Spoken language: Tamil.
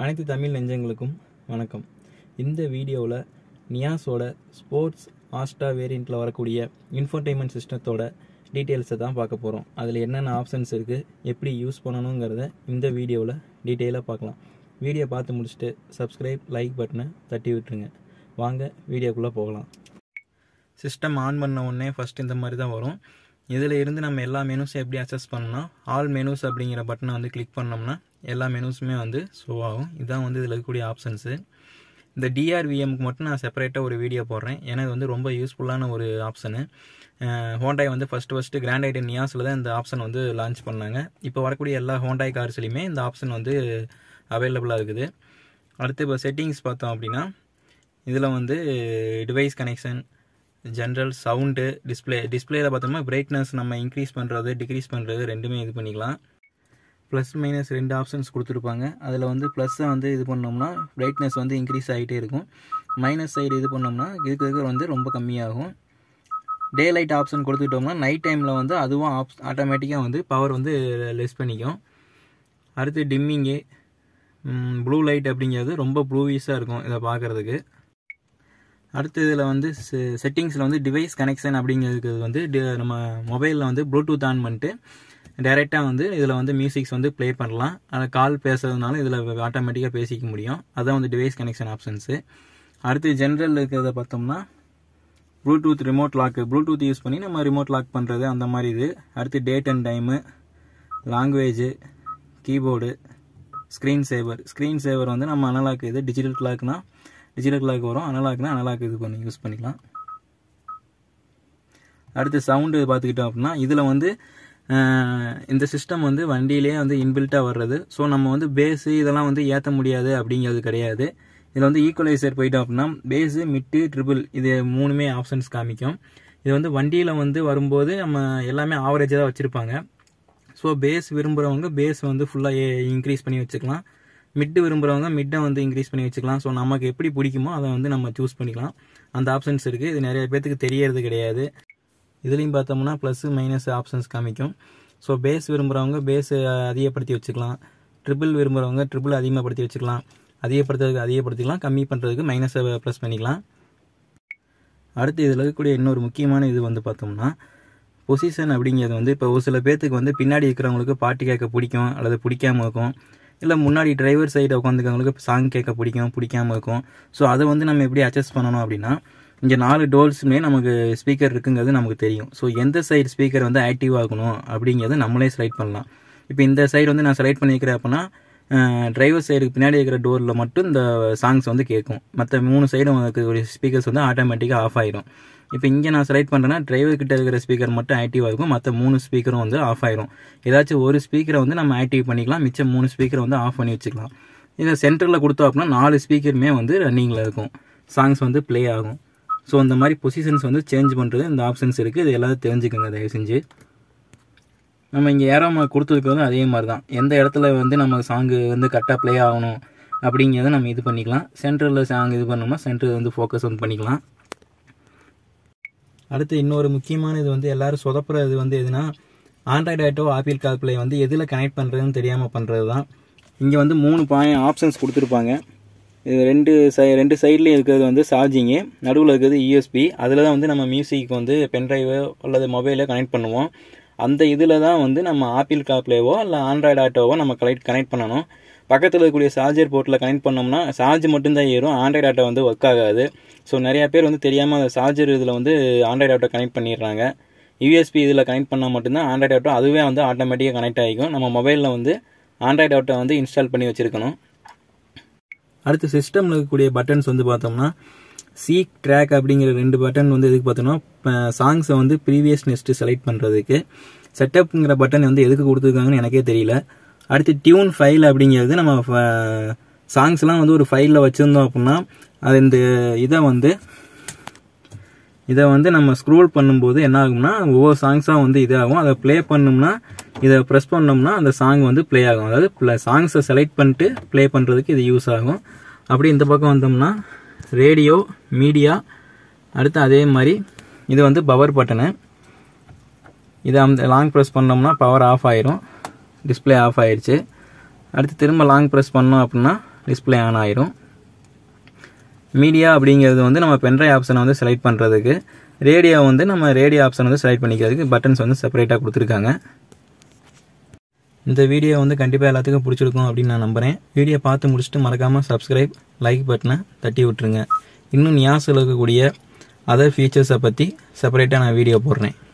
அனைத்து தமிழ் நெஞ்சங்களுக்கும் வணக்கம் இந்த வீடியோவில் நியாஸோட ஸ்போர்ட்ஸ் ஆஸ்டா வேரியண்ட்டில் வரக்கூடிய இன்ஃபர்டைன்மெண்ட் சிஸ்டத்தோட டீட்டெயில்ஸை தான் பார்க்க போகிறோம் அதில் என்னென்ன ஆப்ஷன்ஸ் இருக்குது எப்படி யூஸ் பண்ணணுங்கிறத இந்த வீடியோவில் டீட்டெயிலாக பார்க்கலாம் வீடியோ பார்த்து முடிச்சுட்டு சப்ஸ்கிரைப் லைக் பட்டனை தட்டி விட்டுருங்க வாங்க வீடியோக்குள்ளே போகலாம் சிஸ்டம் ஆன் பண்ண உடனே ஃபஸ்ட் இந்த மாதிரி தான் வரும் இதில் இருந்து நம்ம எல்லா மெனூஸும் எப்படி அக்சஸ் பண்ணோம்னா ஆல் மெனூஸ் அப்படிங்கிற பட்டனை வந்து கிளிக் பண்ணோம்னா எல்லா மெனூஸுமே வந்து ஷோ ஆகும் இதுதான் வந்து இதில் இருக்கக்கூடிய ஆப்ஷன்ஸு இந்த டிஆர்விஎம்க்கு மட்டும் நான் செப்பரேட்டாக ஒரு வீடியோ போடுறேன் ஏன்னா இது வந்து ரொம்ப யூஸ்ஃபுல்லான ஒரு ஆப்ஷனு ஹோண்டாய் வந்து ஃபஸ்ட்டு ஃபஸ்ட்டு கிராண்ட் ஐட்டன் நியாஸில் தான் இந்த ஆப்ஷன் வந்து லான்ச் பண்ணாங்க இப்போ வரக்கூடிய எல்லா ஹோண்டாய் கார்ஸ்லையுமே இந்த ஆப்ஷன் வந்து அவைலபிளாக இருக்குது அடுத்து இப்போ செட்டிங்ஸ் பார்த்தோம் அப்படின்னா இதில் வந்து device connection general sound display டிஸ்பிளேயில் பார்த்தோம்னா பிரைட்னஸ் நம்ம இன்க்ரீஸ் பண்ணுறது டிக்ரீஸ் பண்ணுறது ரெண்டுமே இது பண்ணிக்கலாம் ப்ளஸ் மைனஸ் ரெண்டு ஆப்ஷன்ஸ் கொடுத்துருப்பாங்க அதில் வந்து ப்ளஸ்ஸை வந்து இது பண்ணோம்னா பிரைட்னஸ் வந்து இன்க்ரீஸ் ஆகிட்டே இருக்கும் மைனஸ் சைடு இது பண்ணோம்னா இதுக்கு இதுக்கு வந்து ரொம்ப கம்மியாகும் டே லைட் ஆப்ஷன் கொடுத்துக்கிட்டோம்னா நைட் டைமில் வந்து அதுவும் ஆப் ஆட்டோமேட்டிக்காக வந்து பவர் வந்து லெஸ் பண்ணிக்கும் அடுத்து டிம்மிங்கு ப்ளூ லைட் அப்படிங்கிறது ரொம்ப ப்ளூவீஸாக இருக்கும் இதை பார்க்குறதுக்கு அடுத்து இதில் வந்து செட்டிங்ஸில் வந்து டிவைஸ் கனெக்ஷன் அப்படிங்கிறதுக்கு வந்து நம்ம மொபைலில் வந்து ப்ளூடூத் ஆன் பண்ணிட்டு டைரெக்டாக வந்து இதில் வந்து மியூசிக்ஸ் வந்து ப்ளே பண்ணலாம் அதை கால் பேசுறதுனால இதில் ஆட்டோமேட்டிக்காக பேசிக்க முடியும் அதான் வந்து டிவைஸ் கனெக்ஷன் ஆப்ஷன்ஸு அடுத்து ஜென்ரல் இருக்கிறத பார்த்தோம்னா bluetooth remote lock bluetooth use பண்ணி நம்ம ரிமோட் லாக் பண்ணுறது அந்த மாதிரி இது அடுத்து date and time language keyboard screen saver screen saver வந்து நம்ம அனலாக் இது டிஜிட்டல் கிளாக்னா டிஜிட்டல் கிளாக் வரும் அனலாக்னா அனலாக் இது பண்ணி யூஸ் பண்ணிக்கலாம் அடுத்து சவுண்டு பார்த்துக்கிட்டோம் அப்படின்னா இதில் வந்து இந்த சிஸ்டம் வந்து வண்டியிலே வந்து இன்பில்ட்டாக வர்றது ஸோ நம்ம வந்து பேஸு இதெல்லாம் வந்து ஏற்ற முடியாது அப்படிங்கிறது கிடையாது இதில் வந்து ஈக்குவலைசர் போயிட்டோம் அப்படின்னா பேஸு மிட்டு ட்ரிபிள் இது மூணுமே ஆப்ஷன்ஸ் காமிக்கும் இது வந்து வண்டியில் வந்து வரும்போது நம்ம எல்லாமே ஆவரேஜாக தான் வச்சுருப்பாங்க ஸோ பேஸ் விரும்புகிறவங்க பேஸ் வந்து ஃபுல்லாக இன்க்ரீஸ் பண்ணி வச்சுக்கலாம் மிட்டு விரும்புகிறவங்க மிட்டை வந்து இன்க்ரீஸ் பண்ணி வச்சுக்கலாம் ஸோ நமக்கு எப்படி பிடிக்குமோ அதை வந்து நம்ம சூஸ் பண்ணிக்கலாம் அந்த ஆப்ஷன்ஸ் இருக்குது இது நிறைய பேர்த்துக்கு தெரியறது கிடையாது இதுலேயும் பார்த்தோம்னா ப்ளஸ் மைனஸ் ஆப்ஷன்ஸ் காமிக்கும் ஸோ பேஸ் விரும்புகிறவங்க பேஸ் அதிகப்படுத்தி வச்சுக்கலாம் ட்ரிபிள் விரும்புகிறவங்க ட்ரிபிள் அதிகமாகப்படுத்தி வச்சுக்கலாம் அதிகப்படுத்துறதுக்கு அதிகப்படுத்திக்கலாம் கம்மி பண்ணுறதுக்கு மைனஸை ப்ளஸ் பண்ணிக்கலாம் அடுத்து இதில் இருக்கக்கூடிய இன்னொரு முக்கியமான இது வந்து பார்த்தோம்னா பொசிஷன் அப்படிங்கிறது வந்து இப்போ ஒரு சில பேர்த்துக்கு வந்து பின்னாடி இருக்கிறவங்களுக்கு பாட்டு கேட்க பிடிக்கும் அல்லது பிடிக்காம இருக்கும் இல்லை முன்னாடி டிரைவர் சைடு உட்காந்துக்கவங்களுக்கு சாங் கேட்க பிடிக்கும் பிடிக்காம இருக்கும் ஸோ அதை வந்து நம்ம எப்படி அட்ஜஸ்ட் பண்ணணும் அப்படின்னா இங்கே நாலு டோர்ஸுமே நமக்கு ஸ்பீக்கர் இருக்குங்கிறது நமக்கு தெரியும் ஸோ எந்த சைடு ஸ்பீக்கர் வந்து ஆக்டிவ் ஆகணும் அப்படிங்கிறத நம்மளே செலக்ட் பண்ணலாம் இப்போ இந்த சைடு வந்து நான் செலக்ட் பண்ணிக்கிறேன் அப்படின்னா டிரைவர் சைடுக்கு பின்னாடி இருக்கிற டோரில் மட்டும் இந்த சாங்ஸ் வந்து கேட்கும் மற்ற மூணு சைடும் இருக்கக்கூடிய ஸ்பீக்கர்ஸ் வந்து ஆட்டோமேட்டிக்காக ஆஃப் ஆயிடும் இப்போ இங்கே நான் செலக்ட் பண்ணுறேன்னா டிரைவர் கிட்ட இருக்கிற ஸ்பீக்கர் மட்டும் ஆக்டிவாக இருக்கும் மற்ற மூணு ஸ்பீக்கரும் வந்து ஆஃப் ஆயிரும் ஏதாச்சும் ஒரு ஸ்பீக்கரை வந்து நம்ம ஆக்டிவ் பண்ணிக்கலாம் மிச்சம் மூணு ஸ்பீக்கரை வந்து ஆஃப் பண்ணி வச்சுக்கலாம் இதை சென்டரில் கொடுத்தோம் அப்படின்னா நாலு ஸ்பீக்கருமே வந்து ரன்னிங்கில் இருக்கும் சாங்ஸ் வந்து ப்ளே ஆகும் ஸோ இந்த மாதிரி பொசிஷன்ஸ் வந்து சேஞ்ச் பண்ணுறது இந்த ஆப்ஷன்ஸ் இருக்குது இது எல்லாத்தையும் தெரிஞ்சுக்கோங்க தயவு செஞ்சு நம்ம இங்கே ஏரோ மார்க் கொடுத்ததுக்கு வந்து அதே மாதிரி தான் எந்த இடத்துல வந்து நம்ம சாங்கு வந்து கரெக்டாக ப்ளே ஆகணும் அப்படிங்கிறத நம்ம இது பண்ணிக்கலாம் சென்டரில் சாங் இது பண்ணோம்னா சென்டர் வந்து ஃபோக்கஸ் வந்து பண்ணிக்கலாம் அடுத்து இன்னொரு முக்கியமான இது வந்து எல்லோரும் சொதப்புற இது வந்து எதுனா Android auto Apple car play வந்து எதில் கனெக்ட் பண்ணுறதுன்னு தெரியாமல் பண்ணுறது தான் இங்கே வந்து மூணு பாய் ஆப்ஷன்ஸ் கொடுத்துருப்பாங்க இது ரெண்டு சை ரெண்டு சைட்லேயும் இருக்கிறது வந்து சார்ஜிங்கு நடுவில் இருக்கிறது யூஎஸ்பி அதில் தான் வந்து நம்ம மியூசிக் வந்து பென்ட்ரைவோ அல்லது மொபைலோ கனெக்ட் பண்ணுவோம் அந்த இதில் தான் வந்து நம்ம ஆப்பிள் காப்லேவோ இல்லை ஆண்ட்ராய்டு ஆட்டோவோ நம்ம கனெக்ட் கனெக்ட் பண்ணணும் பக்கத்தில் இருக்கக்கூடிய சார்ஜர் போர்ட்டில் கனெக்ட் பண்ணோம்னா சார்ஜ் மட்டும்தான் ஏறும் ஆண்ட்ராய்டு ஆட்டோ வந்து ஒர்க் ஆகாது ஸோ நிறையா பேர் வந்து தெரியாமல் அந்த சார்ஜர் இதில் வந்து ஆண்ட்ராய்டு ஆட்டோ கனெக்ட் பண்ணிடுறாங்க யூஎஸ்பி இதில் கனெக்ட் பண்ணால் மட்டும்தான் ஆண்ட்ராய்டு ஆட்டோ அதுவே வந்து ஆட்டோமேட்டிக்காக கனெக்ட் ஆகிக்கும் நம்ம மொபைலில் வந்து ஆண்ட்ராய்டு ஆட்டோ வந்து இன்ஸ்டால் பண்ணி வச்சுருக்கணும் அடுத்து சிஸ்டமில் இருக்கக்கூடிய பட்டன்ஸ் வந்து பார்த்தோம்னா சீக் ட்ராக் அப்படிங்கிற ரெண்டு பட்டன் வந்து எதுக்கு பார்த்தோம்னா சாங்ஸை வந்து ப்ரீவியஸ் நெஸ்ட்டு செலக்ட் பண்ணுறதுக்கு செட்டப்புங்கிற பட்டன் வந்து எதுக்கு கொடுத்துருக்காங்கன்னு எனக்கே தெரியல அடுத்து டியூன் ஃபைல் அப்படிங்கிறது நம்ம சாங்ஸ்லாம் வந்து ஒரு ஃபைலில் வச்சுருந்தோம் அப்படின்னா அது இந்த இதை வந்து இதை வந்து நம்ம ஸ்க்ரோல் பண்ணும்போது என்ன ஆகும்னா ஒவ்வொரு சாங்ஸாக வந்து இதாகும் அதை ப்ளே பண்ணோம்னா இதை ப்ரெஸ் பண்ணோம்னா அந்த சாங் வந்து ப்ளே ஆகும் அதாவது சாங்ஸை செலக்ட் பண்ணிட்டு ப்ளே பண்ணுறதுக்கு இது யூஸ் ஆகும் அப்படி இந்த பக்கம் வந்தோம்னா ரேடியோ மீடியா அடுத்து அதே மாதிரி இது வந்து பவர் பட்டனு இதை அந்த லாங் ப்ரெஸ் பண்ணோம்னா பவர் ஆஃப் ஆயிரும் டிஸ்பிளே ஆஃப் ஆயிடுச்சு அடுத்து திரும்ப லாங் ப்ரெஸ் பண்ணோம் அப்படின்னா டிஸ்ப்ளே ஆன் ஆயிரும் மீடியா அப்படிங்கிறது வந்து நம்ம பென்ட்ரைவ் ஆப்ஷனை வந்து செலக்ட் பண்ணுறதுக்கு ரேடியோ வந்து நம்ம ரேடியோ ஆப்ஷன் வந்து செலக்ட் பண்ணிக்கிறதுக்கு பட்டன்ஸ் வந்து செப்பரேட்டாக கொடுத்துருக்காங்க இந்த வீடியோ வந்து கண்டிப்பாக எல்லாத்துக்கும் பிடிச்சிருக்கும் அப்படின்னு நான் நம்புகிறேன் வீடியோ பார்த்து முடிச்சுட்டு மறக்காமல் சப்ஸ்கிரைப் லைக் பட்டனை தட்டி விட்டுருங்க இன்னும் நியாஸில் இருக்கக்கூடிய அதர் ஃபீச்சர்ஸை பற்றி செப்பரேட்டாக நான் வீடியோ போடுறேன்